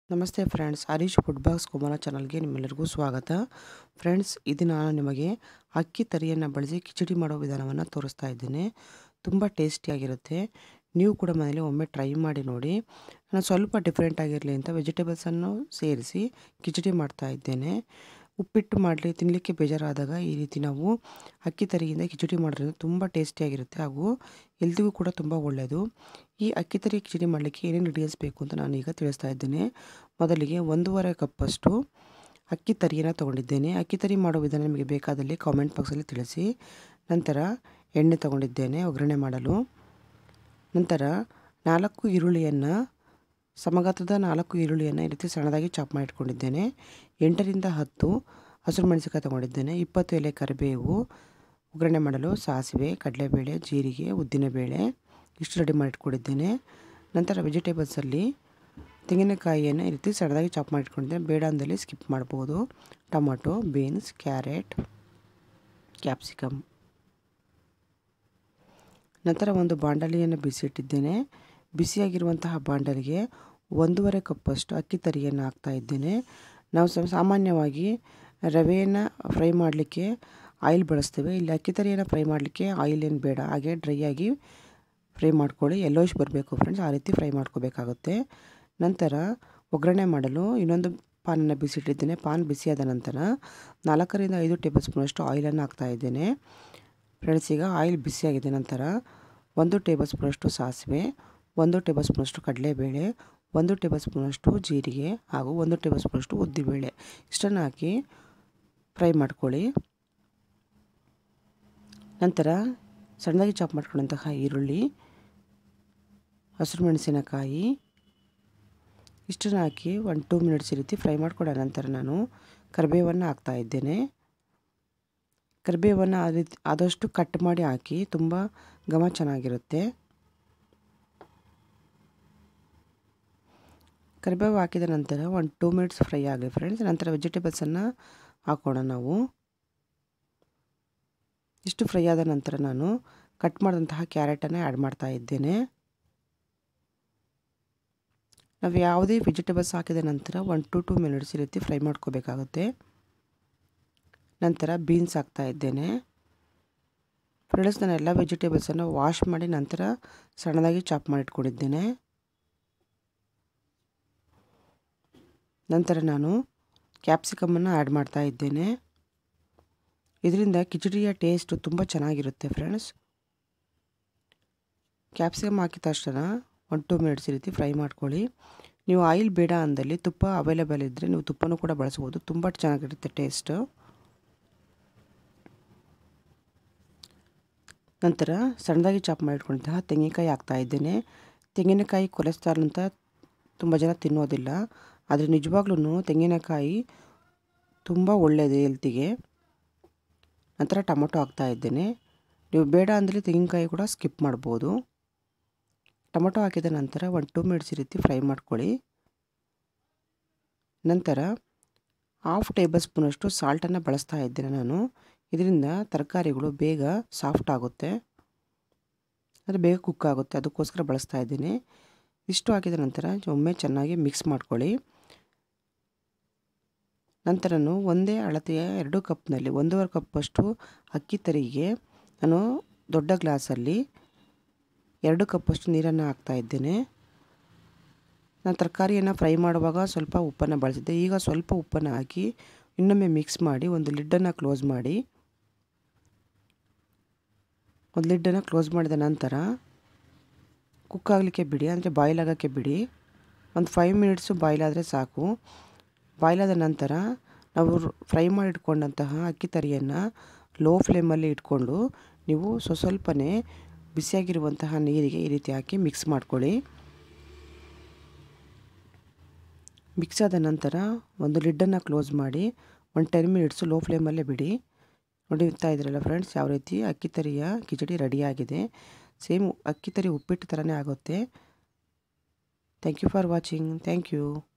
ನಮಸ್ತೆ friends Harish food box Kumara ಚಾನಲ್ಗೆ ನಿಮ್ಮೆಲ್ಲರಿಗೂ ಸ್ವಾಗತ ಫ್ರೆಂಡ್ಸ್ ಇದು ನಾನು ನಿಮಗೆ ಅಕ್ಕಿ ತರಿಯನ್ನು ಬಳಸಿ ಕಿಚಡಿ ಮಾಡೋ ವಿಧಾನವನ್ನು ತೋರಿಸ್ತಾ ಇದ್ದೇನೆ ತುಂಬ ಟೇಸ್ಟಿಯಾಗಿರುತ್ತೆ ನೀವು ಕೂಡ ಮನೇಲಿ ಒಮ್ಮೆ ಟ್ರೈ ಮಾಡಿ ನೋಡಿ ನಾನು ಸ್ವಲ್ಪ ಡಿಫ್ರೆಂಟ್ ಆಗಿರಲಿ ಅಂತ ವೆಜಿಟೇಬಲ್ಸನ್ನು ಸೇರಿಸಿ ಕಿಚಡಿ ಮಾಡ್ತಾ ಇದ್ದೇನೆ ಉಪ್ಪಿಟ್ಟು ಮಾಡಲಿ ತಿನ್ನಲಿಕ್ಕೆ ಬೇಜಾರಾದಾಗ ಈ ರೀತಿ ನಾವು ಅಕ್ಕಿ ತರಿಯಿಂದ ಕಿಚಡಿ ಮಾಡೋದ್ರಿಂದ ತುಂಬ ಟೇಸ್ಟಿಯಾಗಿರುತ್ತೆ ಹಾಗೂ ಹೆಲ್ತಿಗೂ ಕೂಡ ತುಂಬ ಒಳ್ಳೆಯದು ಈ ಅಕ್ಕಿ ತರಿ ಕಿಚಡಿ ಮಾಡಲಿಕ್ಕೆ ಏನೇನು ಇಂಗ್ರೀಡಿಯೆಂಟ್ಸ್ ಬೇಕು ಅಂತ ನಾನು ಈಗ ತಿಳಿಸ್ತಾ ಇದ್ದೇನೆ ಮೊದಲಿಗೆ ಒಂದೂವರೆ ಕಪ್ಪಷ್ಟು ಅಕ್ಕಿ ತರಿಯನ್ನು ತೊಗೊಂಡಿದ್ದೇನೆ ಅಕ್ಕಿ ತರಿ ಮಾಡೋ ವಿಧಾನ ನಿಮಗೆ ಬೇಕಾದಲ್ಲಿ ಕಾಮೆಂಟ್ ಬಾಕ್ಸಲ್ಲಿ ತಿಳಿಸಿ ನಂತರ ಎಣ್ಣೆ ತೊಗೊಂಡಿದ್ದೇನೆ ಒಗ್ಗರಣೆ ಮಾಡಲು ನಂತರ ನಾಲ್ಕು ಈರುಳ್ಳಿಯನ್ನು ಸಮಗಾತ್ರದ ನಾಲ್ಕು ಈರುಳ್ಳಿಯನ್ನು ಈ ರೀತಿ ಸಣ್ಣದಾಗಿ ಚಾಪ್ ಮಾಡಿ ಇಟ್ಕೊಂಡಿದ್ದೇನೆ ಎಂಟರಿಂದ ಹತ್ತು ಹಸಿರು ಮೆಣಸಿನಕಾಯಿ ತೊಗೊಂಡಿದ್ದೇನೆ ಇಪ್ಪತ್ತು ಎಲೆ ಕರಿಬೇವು ಒಗ್ಗರಣೆ ಮಾಡಲು ಸಾಸಿವೆ ಕಡಲೆಬೇಳೆ ಜೀರಿಗೆ ಉದ್ದಿನಬೇಳೆ ಇಷ್ಟು ರೆಡಿ ಮಾಡಿ ಇಟ್ಕೊಂಡಿದ್ದೇನೆ ನಂತರ ವೆಜಿಟೇಬಲ್ಸಲ್ಲಿ ತೆಂಗಿನಕಾಯಿಯನ್ನು ಈ ರೀತಿ ಸಣ್ಣದಾಗಿ ಚಾಪ್ ಮಾಡಿ ಇಟ್ಕೊಂಡಿದ್ದೇನೆ ಬೇಡ ಅಂದಲ್ಲಿ ಸ್ಕಿಪ್ ಮಾಡ್ಬೋದು ಟೊಮೊಟೊ ಬೀನ್ಸ್ ಕ್ಯಾರೆಟ್ ಕ್ಯಾಪ್ಸಿಕಮ್ ನಂತರ ಒಂದು ಬಾಂಡಲಿಯನ್ನು ಬಿಸಿಟ್ಟಿದ್ದೇನೆ ಬಿಸಿಯಾಗಿರುವಂತಹ ಬಾಂಡಲಿಗೆ ಒಂದೂವರೆ ಕಪ್ಪಷ್ಟು ಅಕ್ಕಿ ತರಿಯನ್ನು ಹಾಕ್ತಾ ಇದ್ದೇನೆ ನಾವು ಸಾಮಾನ್ಯವಾಗಿ ರವೆಯನ್ನು ಫ್ರೈ ಮಾಡಲಿಕ್ಕೆ ಆಯಿಲ್ ಬಳಸ್ತೇವೆ ಇಲ್ಲಿ ಅಕ್ಕಿ ತರಿಯನ್ನು ಫ್ರೈ ಮಾಡಲಿಕ್ಕೆ ಆಯಿಲ್ ಏನು ಬೇಡ ಹಾಗೆ ಡ್ರೈ ಆಗಿ ಫ್ರೈ ಮಾಡ್ಕೊಳ್ಳಿ ಎಲ್ಲೋಶ್ ಬರಬೇಕು ಫ್ರೆಂಡ್ಸ್ ಆ ರೀತಿ ಫ್ರೈ ಮಾಡ್ಕೋಬೇಕಾಗುತ್ತೆ ನಂತರ ಒಗ್ಗರಣೆ ಮಾಡಲು ಇನ್ನೊಂದು ಪಾನನ್ನು ಬಿಸಿಟ್ಟಿದ್ದೇನೆ ಪಾನ್ ಬಿಸಿಯಾದ ನಂತರ ನಾಲ್ಕರಿಂದ ಐದು ಟೇಬಲ್ ಸ್ಪೂನಷ್ಟು ಆಯಿಲನ್ನು ಹಾಕ್ತಾ ಇದ್ದೇನೆ ಫ್ರೆಂಡ್ಸ್ ಈಗ ಆಯಿಲ್ ಬಿಸಿಯಾಗಿದೆ ನಂತರ ಒಂದು ಟೇಬಲ್ ಸ್ಪೂನಷ್ಟು ಸಾಸಿವೆ ಒಂದು ಟೇಬಲ್ ಸ್ಪೂನಷ್ಟು ಕಡಲೆಬೇಳೆ ಒಂದು ಟೇಬಲ್ ಸ್ಪೂನಷ್ಟು ಜೀರಿಗೆ ಹಾಗೂ ಒಂದು ಟೇಬಲ್ ಸ್ಪೂನಷ್ಟು ಉದ್ದಿಬೇಳೆ ಇಷ್ಟನ್ನು ಹಾಕಿ ಫ್ರೈ ಮಾಡ್ಕೊಳ್ಳಿ ನಂತರ ಸಣ್ಣದಾಗಿ ಚಾಪ್ ಮಾಡ್ಕೊಂಡಂತಹ ಈರುಳ್ಳಿ ಹಸಿರು ಮೆಣಸಿನಕಾಯಿ ಇಷ್ಟನ್ನು ಹಾಕಿ ಒಂದು ಟೂ ಮಿನಿಟ್ಸ್ ಈ ರೀತಿ ಫ್ರೈ ಮಾಡ್ಕೊಂಡ ನಂತರ ನಾನು ಕರಿಬೇವನ್ನು ಹಾಕ್ತಾ ಇದ್ದೇನೆ ಕರಿಬೇವನ್ನು ಆ ರೀತಿ ಆದಷ್ಟು ಕಟ್ ಮಾಡಿ ಹಾಕಿ ತುಂಬ ಘಮ ಚೆನ್ನಾಗಿರುತ್ತೆ ಕರಿಬೇವು ಹಾಕಿದ ನಂತರ ಒಂದು ಟೂ ಮಿನಿಟ್ಸ್ ಫ್ರೈ ಆಗಲಿ ಫ್ರೆಂಡ್ಸ್ ನಂತರ ವೆಜಿಟೇಬಲ್ಸನ್ನು ಹಾಕೋಣ ನಾವು ಇಷ್ಟು ಫ್ರೈ ಆದ ನಂತರ ನಾನು ಕಟ್ ಮಾಡಿದಂತಹ ಕ್ಯಾರೆಟನ್ನು ಆ್ಯಡ್ ಮಾಡ್ತಾ ಇದ್ದೇನೆ ನಾವು ಯಾವುದೇ ವೆಜಿಟೇಬಲ್ಸ್ ಹಾಕಿದ ನಂತರ ಒನ್ ಟು ಟೂ ಮಿನಿಟ್ಸ್ ಈ ರೀತಿ ಫ್ರೈ ಮಾಡ್ಕೋಬೇಕಾಗುತ್ತೆ ನಂತರ ಬೀನ್ಸ್ ಹಾಕ್ತಾ ಇದ್ದೇನೆ ಫ್ರೆಂಡ್ಸ್ ನಾನು ಎಲ್ಲ ವೆಜಿಟೇಬಲ್ಸನ್ನು ವಾಶ್ ಮಾಡಿ ನಂತರ ಸಣ್ಣದಾಗಿ ಚಾಪ್ ಮಾಡಿ ಇಟ್ಕೊಂಡಿದ್ದೇನೆ ನಂತರ ನಾನು ಕ್ಯಾಪ್ಸಿಕಮನ್ನು ಆ್ಯಡ್ ಮಾಡ್ತಾ ಇದ್ದೇನೆ ಇದರಿಂದ ಕಿಚಡಿಯ ಟೇಸ್ಟು ತುಂಬ ಚೆನ್ನಾಗಿರುತ್ತೆ ಫ್ರೆಂಡ್ಸ್ ಕ್ಯಾಪ್ಸಿಕಮ್ ಹಾಕಿದ ತಕ್ಷಣ ಒನ್ ಟೂ ಮಿನಿಟ್ಸ್ ಈ ರೀತಿ ಫ್ರೈ ಮಾಡ್ಕೊಳ್ಳಿ ನೀವು ಆಯಿಲ್ ಬೇಡ ಅಂದಲ್ಲಿ ತುಪ್ಪ ಅವೈಲೇಬಲ್ ಇದ್ದರೆ ನೀವು ತುಪ್ಪನೂ ಕೂಡ ಬಳಸ್ಬೋದು ತುಂಬ ಚೆನ್ನಾಗಿರುತ್ತೆ ಟೇಸ್ಟು ನಂತರ ಸಣ್ಣದಾಗಿ ಚಾಪ್ ಮಾಡಿಟ್ಕೊಂಡಂತಹ ತೆಂಗಿನಕಾಯಿ ಹಾಕ್ತಾ ಇದ್ದೇನೆ ತೆಂಗಿನಕಾಯಿ ಕೊಲೆಸ್ಟ್ರಾಲ್ ಅಂತ ತುಂಬ ಜನ ತಿನ್ನೋದಿಲ್ಲ ಆದರೆ ನಿಜವಾಗ್ಲೂ ತೆಂಗಿನಕಾಯಿ ತುಂಬ ಒಳ್ಳೆಯದು ಹೆಲ್ತಿಗೆ ನಂತರ ಟೊಮೊಟೊ ಹಾಕ್ತಾ ಇದ್ದೇನೆ ನೀವು ಬೇಡ ಅಂದರೆ ತೆಂಗಿನಕಾಯಿ ಕೂಡ ಸ್ಕಿಪ್ ಮಾಡ್ಬೋದು ಟೊಮೊಟೊ ಹಾಕಿದ ನಂತರ ಒಂದು ಟೂ ಮಿನಿಟ್ಸ್ ಈ ರೀತಿ ಫ್ರೈ ಮಾಡ್ಕೊಳ್ಳಿ ನಂತರ ಹಾಫ್ ಟೇಬಲ್ ಸ್ಪೂನಷ್ಟು ಸಾಲ್ಟನ್ನು ಬಳಸ್ತಾ ಇದ್ದೇನೆ ನಾನು ಇದರಿಂದ ತರಕಾರಿಗಳು ಬೇಗ ಸಾಫ್ಟ್ ಆಗುತ್ತೆ ಅಂದರೆ ಬೇಗ ಕುಕ್ ಆಗುತ್ತೆ ಅದಕ್ಕೋಸ್ಕರ ಬಳಸ್ತಾ ಇದ್ದೀನಿ ಇಷ್ಟು ಹಾಕಿದ ನಂತರ ಒಮ್ಮೆ ಚೆನ್ನಾಗಿ ಮಿಕ್ಸ್ ಮಾಡ್ಕೊಳ್ಳಿ ನಂತರನು ಒಂದೇ ಅಳತೆಯ ಎರಡು ಕಪ್ನಲ್ಲಿ ಒಂದೂವರೆ ಕಪ್ಪಷ್ಟು ಅಕ್ಕಿ ತರಿಗೆ ನಾನು ದೊಡ್ಡ ಗ್ಲಾಸಲ್ಲಿ ಎರಡು ಕಪ್ಪಷ್ಟು ನೀರನ್ನು ಹಾಕ್ತಾ ಇದ್ದೇನೆ ನಾನು ತರಕಾರಿಯನ್ನು ಫ್ರೈ ಮಾಡುವಾಗ ಸ್ವಲ್ಪ ಉಪ್ಪನ್ನು ಬಳಸಿದ್ದೆ ಈಗ ಸ್ವಲ್ಪ ಉಪ್ಪನ್ನು ಹಾಕಿ ಇನ್ನೊಮ್ಮೆ ಮಿಕ್ಸ್ ಮಾಡಿ ಒಂದು ಲಿಡ್ಡನ್ನು ಕ್ಲೋಸ್ ಮಾಡಿ ಒಂದು ಲಿಡ್ಡನ್ನು ಕ್ಲೋಸ್ ಮಾಡಿದ ನಂತರ ಕುಕ್ ಆಗಲಿಕ್ಕೆ ಬಿಡಿ ಅಂದರೆ ಬಾಯ್ಲ್ ಆಗೋಕ್ಕೆ ಬಿಡಿ ಒಂದು ಫೈವ್ ಮಿನಿಟ್ಸು ಬಾಯ್ಲ್ ಆದರೆ ಸಾಕು ಬಾಯ್ಲಾದ ನಂತರ ನಾವು ಫ್ರೈ ಮಾಡಿ ಇಟ್ಕೊಂಡಂತಹ ಅಕ್ಕಿ ತರಿಯನ್ನು ಲೋ ಫ್ಲೇಮಲ್ಲಿ ಇಟ್ಕೊಂಡು ನೀವು ಸ್ವ ಸ್ವಲ್ಪನೇ ಬಿಸಿಯಾಗಿರುವಂತಹ ನೀರಿಗೆ ಈ ರೀತಿ ಹಾಕಿ ಮಿಕ್ಸ್ ಮಾಡ್ಕೊಳ್ಳಿ ಮಿಕ್ಸ್ ಆದ ನಂತರ ಒಂದು ಲಿಡ್ಡನ್ನು ಕ್ಲೋಸ್ ಮಾಡಿ ಒಂದು ಟೆನ್ ಮಿನಿಟ್ಸು ಲೋ ಫ್ಲೇಮಲ್ಲೇ ಬಿಡಿ ನೋಡಿರ್ತಾ ಇದ್ರಲ್ಲ ಫ್ರೆಂಡ್ಸ್ ಯಾವ ರೀತಿ ಅಕ್ಕಿ ತರಿಯ ಕಿಚಡಿ ರೆಡಿಯಾಗಿದೆ ಸೇಮ್ ಅಕ್ಕಿ ತರಿ ಉಪ್ಪಿಟ್ಟು ಥರನೇ ಆಗುತ್ತೆ thank you for watching thank you